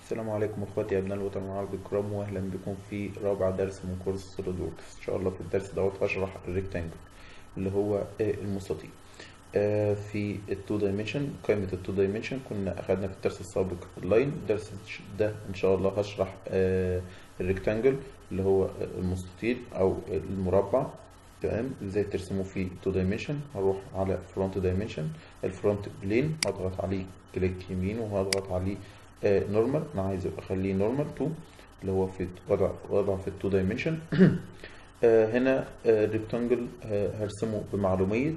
السلام عليكم اخواتي ابناء الوطن العربي الكرام واهلا بكم في رابع درس من كورس سوليد ووركس ان شاء الله في الدرس دوت هشرح الريكتانجل اللي هو آه، المستطيل آه، في التو دايمنشن قائمة التو دايمنشن كنا اخدنا في الدرس السابق اللاين الدرس ده ان شاء الله هشرح آه، الريكتانجل اللي هو المستطيل او المربع تمام ازاي ترسمه في تو دايمنشن هروح على فرونت دايمنشن الفرونت بلين هضغط عليه كليك يمين وهضغط عليه نورمال انا عايز اخليه نورمال 2 اللي هو في وضع وضع في التو دايمنشن هنا ريكتانجل هرسمه بمعلومية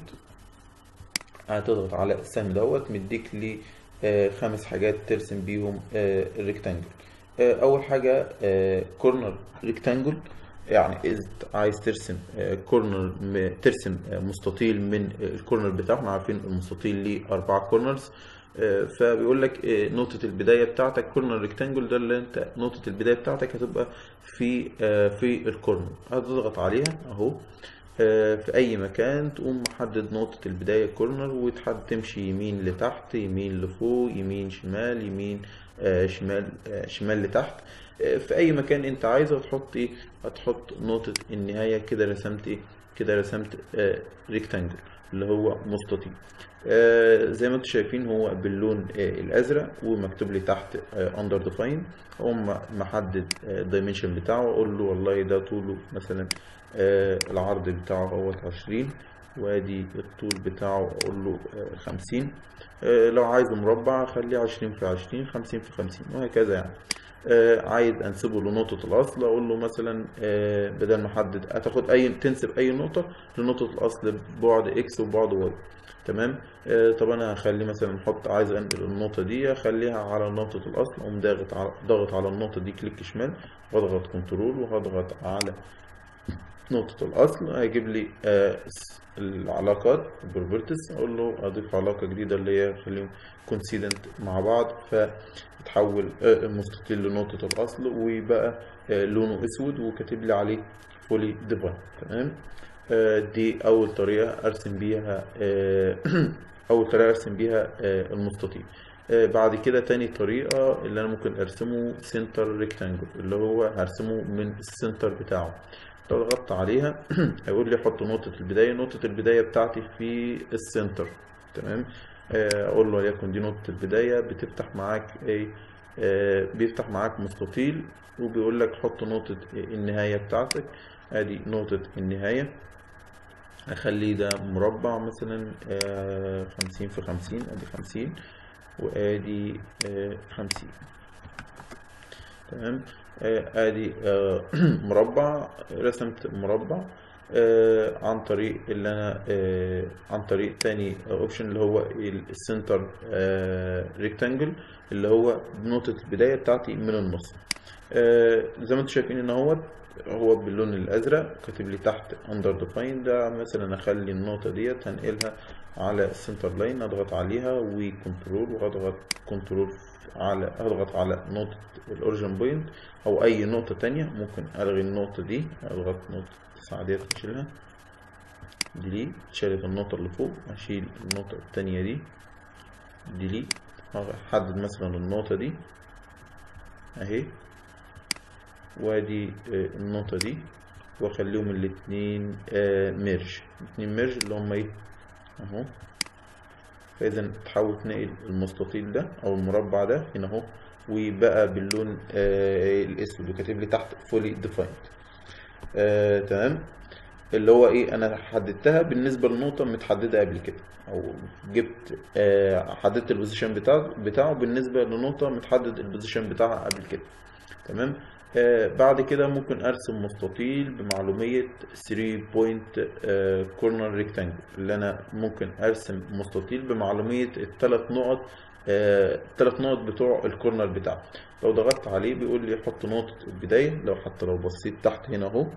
هتضغط على السهم دوت مديك لي آه، خمس حاجات ترسم بيهم الريكتانجل اول حاجة كورنر ريكتانجل يعني اذا عايز ترسم كورنر ترسم آه، مستطيل من الكورنر بتاعه احنا عارفين المستطيل ليه اربع كورنرز فبيقول لك آه، نقطة البداية بتاعتك كورنر ريكتانجل ده اللي انت نقطة البداية بتاعتك هتبقى في آه، في الكورنر هتضغط عليها اهو آه، في اي مكان تقوم محدد نقطة البداية كورنر وتحدد تمشي يمين لتحت يمين لفوق يمين شمال يمين آه، شمال آه، شمال لتحت آه، في اي مكان انت عايزه هتحط ايه هتحط نقطة النهاية كده رسمت ايه كده رسمت ريكتانجل اللي هو مستطيل آه، زي ما انتم شايفين هو باللون آه، الازرق ومكتوب لي تحت اندر ديفاين اقوم محدد الدايمنشن بتاعه اقول له والله ده طوله مثلا آه، العرض بتاعه اهوت 20 وادي الطول بتاعه اقول له آه، 50 آه، لو عايزه مربع اخليه 20 في 20 50 في 50 وهكذا يعني آه، عايز انسبه لنقطة الاصل اقول له مثلا آه، بدل ما احدد هتاخد اي تنسب اي نقطة لنقطة الاصل ببعد اكس وبعد واي تمام آه، طب انا هخلي مثلا احط عايز انقل النقطة دي اخليها على نقطة الاصل اقوم ضاغط على ضاغط على النقطة دي كليك شمال واضغط كنترول وهضغط على نقطة الأصل هيجيب لي آه، العلاقات البروبرتيز أقول له أضيف علاقة جديدة اللي هي خليهم كونسيدنت مع بعض فتحول آه، المستطيل لنقطة الأصل ويبقى آه، لونه أسود وكاتب لي عليه فولي ديفاين تمام آه، دي أول طريقة أرسم بيها آه، أول طريقة أرسم بيها آه، المستطيل آه، بعد كده تاني طريقة اللي أنا ممكن أرسمه سنتر ريكتانجل اللي هو هرسمه من السنتر بتاعه لو ضغطت عليها هيقول لي حط نقطة البداية نقطة البداية بتاعتي في السنتر تمام آه، أقول له وليكن دي نقطة البداية بتفتح معاك إيه آه، بيفتح معاك مستطيل وبيقول لك حط نقطة النهاية بتاعتك ادي نقطة النهاية اخليه ده مربع مثلا آه، خمسين في خمسين ادي خمسين وادي آه، خمسين تمام آه، ادي آه، مربع رسمت مربع آه، عن طريق اللي انا آه، عن طريق تاني اوبشن اللي هو السنتر ريكتانجل اللي هو نقطة البداية بتاعتي من النص آه، زي ما انتم شايفين ان هو هو باللون الازرق كاتب لي تحت اندر ديفاين ده مثلا اخلي النقطة ديت هنقلها على السنتر لاين اضغط عليها وكنترول واضغط كنترول على اضغط على نقطة الاوريجن بوينت او اي نقطة تانية ممكن الغي النقطة دي اضغط نقطة التسعة ديت اشيلها ديليت شالت النقطة اللي فوق اشيل النقطة التانية دي ديليت احدد مثلا النقطة دي اهي وادي آه، النقطة دي واخليهم الاتنين آه، ميرج الاتنين ميرج اللي هما ايه اهو فاذا تحاول تنقل المستطيل ده او المربع ده هنا اهو ويبقى باللون آه، الاسود وكاتب لي تحت فولي ديفايند آه، تمام اللي هو ايه انا حددتها بالنسبه لنقطه متحدده قبل كده او جبت آه، حددت البوزيشن بتاعه بتاعه بالنسبه لنقطه متحدد البوزيشن بتاعها قبل كده تمام آه بعد كده ممكن ارسم مستطيل بمعلوميه 3 بوينت كورنر ريكتانجل اللي انا ممكن ارسم مستطيل بمعلوميه الثلاث نقط الثلاث نقط بتوع الكورنر بتاعه لو ضغطت عليه بيقول لي حط نقطه البدايه لو حتى لو بصيت تحت هنا اهو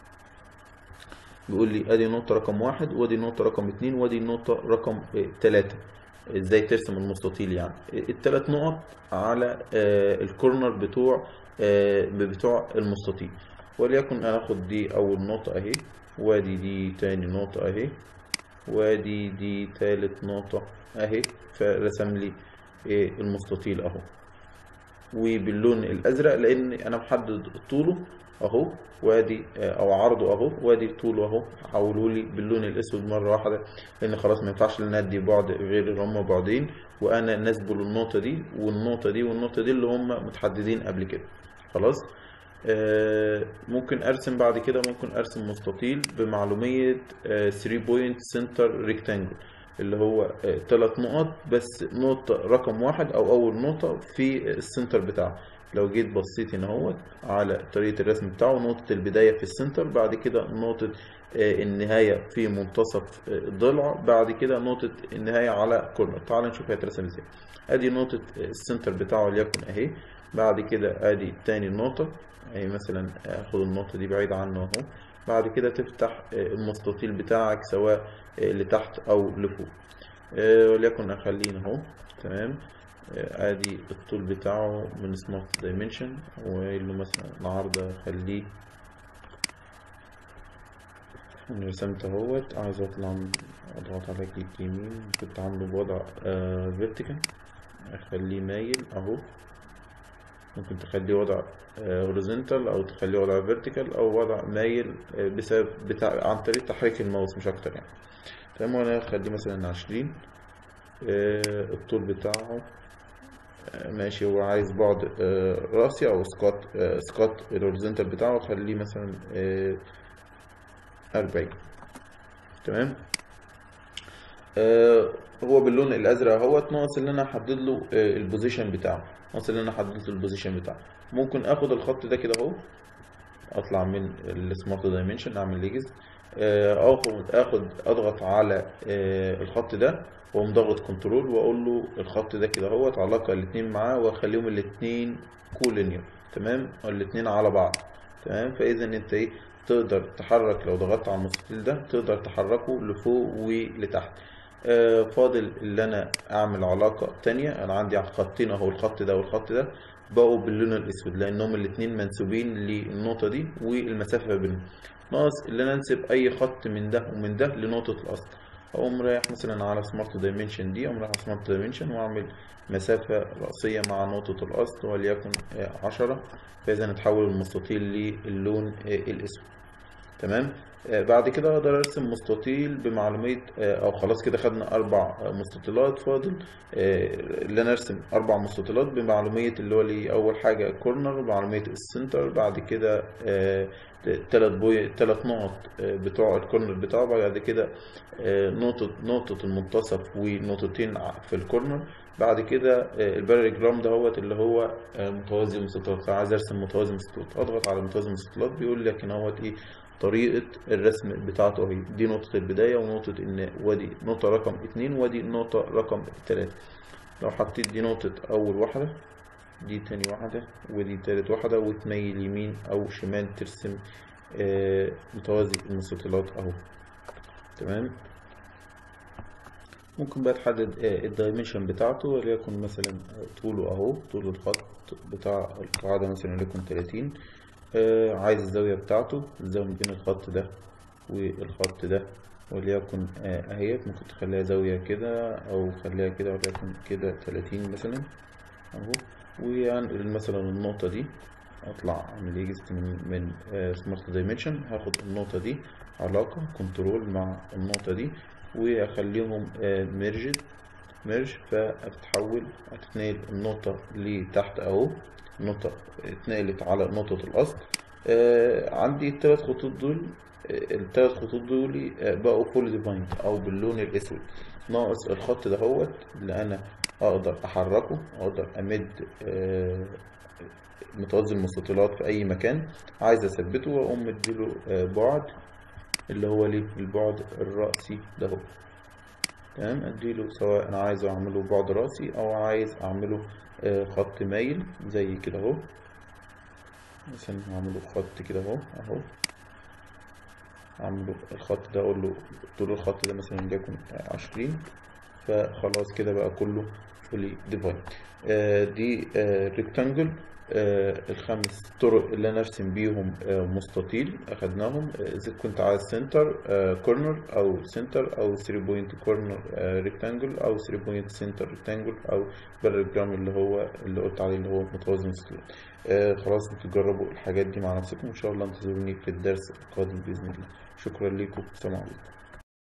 بيقول لي ادي نقطة رقم واحد وادي نقطة رقم اتنين وادي نقطة رقم اه، تلاتة ازاي ترسم المستطيل يعني التلات نقط على اه، الكورنر بتوع اه، بتوع المستطيل وليكن انا اخد دي اول نقطة اهي وادي دي تاني نقطة اهي وادي دي تالت نقطة اهي فرسم لي اه، المستطيل اهو وباللون الازرق لان انا محدد طوله اهو وادي او عرضه اهو وادي طوله اهو حوله لي باللون الاسود مره واحده لان خلاص ما ينفعش ان ادي بعد غير اللي هم بعدين وانا ناسبه للنقطه دي والنقطه دي والنقطه دي اللي هم متحددين قبل كده خلاص آه ممكن ارسم بعد كده ممكن ارسم مستطيل بمعلوميه 3 بوينت سنتر ريكتانجل اللي هو ثلاث نقط بس نقطة رقم واحد أو أول نقطة في السنتر بتاعه لو جيت بصيت هنا اهوت على طريقة الرسم بتاعه نقطة البداية في السنتر بعد كده نقطة النهاية في منتصف الضلع بعد كده نقطة النهاية على كورنر تعال نشوف هيترسم ازاي ادي نقطة السنتر بتاعه وليكن اهي بعد كده ادي تاني نقطة اهي مثلا اخد النقطة دي بعيد عنه اهو بعد كده تفتح المستطيل بتاعك سواء لتحت او لفوق وليكن اخليه اهو تمام ادي الطول بتاعه من سمارت دايمنشن وقايل له مثلا العرض اخليه رسمت اهوت عايز اطلع اضغط على كليك يمين كنت عامله بوضع فيرتيكال اخليه مايل اهو ممكن تخليه وضع هوريزونتال او تخليه وضع فيرتيكال او وضع مايل بسبب بتاع عن طريق تحريك الماوس مش اكتر يعني تمام وانا اخليه مثلا عشرين الطول بتاعه ماشي هو عايز بعد راسي او سكات سكات الهوريزونتال بتاعه اخليه مثلا أربعين تمام هو باللون الازرق اهوت ناقص اللي انا احدد له البوزيشن بتاعه ناقص اللي انا احدد له البوزيشن بتاعه ممكن اخد الخط ده كده اهو اطلع من السمارت دايمنشن اعمل ليجز اخد اخد اضغط على الخط ده واقوم ضاغط كنترول واقول له الخط ده كده اهوت علاقه الاثنين معاه واخليهم الاثنين كولينير تمام الاثنين على بعض تمام فاذا انت ايه تقدر تحرك لو ضغطت على المستطيل ده تقدر تحركه لفوق ولتحت آه فاضل اللي انا اعمل علاقه تانية انا عندي خطين اهو الخط ده والخط ده بقوا باللون الاسود لانهم الاثنين منسوبين للنقطه دي والمسافه بينهم ناقص اللي انا انسب اي خط من ده ومن ده لنقطه الاصل اقوم رايح مثلا على سمارت دايمنشن دي اقوم رايح على سمارت دايمنشن واعمل مسافه راسيه مع نقطه الاصل وليكن عشرة فاذا نتحول المستطيل للون الاسود تمام بعد كده اقدر ارسم مستطيل بمعلوميه او خلاص كده خدنا اربع مستطيلات فاضل اللي انا ارسم اربع مستطيلات بمعلوميه اللي هو لي اول حاجه كورنر بمعلوميه السنتر بعد كده ثلاث بوي ثلاث نقط بتوع الكورنر بتاعه بعد كده نقطه نقطه المنتصف ونقطتين في الكورنر بعد كده الباراليجرام دهوت اللي هو متوازي المستطيلات عايز ارسم متوازي المستطيلات اضغط على متوازي المستطيلات بيقول لك ان هوت ايه طريقة الرسم بتاعته اهي دي نقطة البداية ونقطة ان ودي نقطة رقم اتنين ودي نقطة رقم تلاتة لو حطيت دي نقطة أول واحدة دي تاني واحدة ودي تالت واحدة وتميل يمين أو شمال ترسم آه متوازي المستطيلات أهو تمام ممكن بقى تحدد آه الدايمنشن بتاعته وليكن مثلا طوله أهو طول الخط بتاع القاعدة مثلا وليكن تلاتين آه عايز الزاوية بتاعته الزاوية بين الخط ده والخط ده وليكن آه اهيت ممكن تخليها زاوية كده او خليها كده وليكن كده تلاتين مثلا اهو وهنقل مثلا النقطة دي اطلع اعمل ايجست من, من آه سمارت دايمنشن هاخد النقطة دي علاقة كنترول مع النقطة دي واخليهم ميرجد ميرج فهتتحول هتتنقل النقطة لتحت اهو النقطة اتنقلت على نقطة الأصل آه عندي التلات خطوط دول آه التلات خطوط دول آه بقوا فول ديفايند أو باللون الأسود ناقص الخط دهوت اللي أنا أقدر أحركه أقدر أمد آه متوازي المستطيلات في أي مكان عايز أثبته وأقوم مديله آه بعد اللي هو ليه البعد الرأسي دهو تمام اديله سواء انا عايز اعمله بعد راسي او عايز اعمله آه خط مايل زي كده اهو مثلا هعمله خط كده اهو اهو اعمله الخط ده اقول له طول الخط ده مثلا ليكن عشرين فخلاص كده بقى كله فولي ديفاين آه دي آه ريكتانجل آه الخمس طرق اللي انا ارسم بيهم آه مستطيل اخدناهم آه، اذا كنت عايز سنتر آه كورنر او سنتر او 3 بوينت كورنر آه ريكتانجل او 3 بوينت سنتر ريكتانجل او بارالجرام اللي هو اللي قلت عليه اللي هو متوازن السلوك آه خلاص انتوا تجربوا الحاجات دي مع نفسكم ان شاء الله انتظروني في الدرس القادم باذن الله شكرا لكم سلام عليكم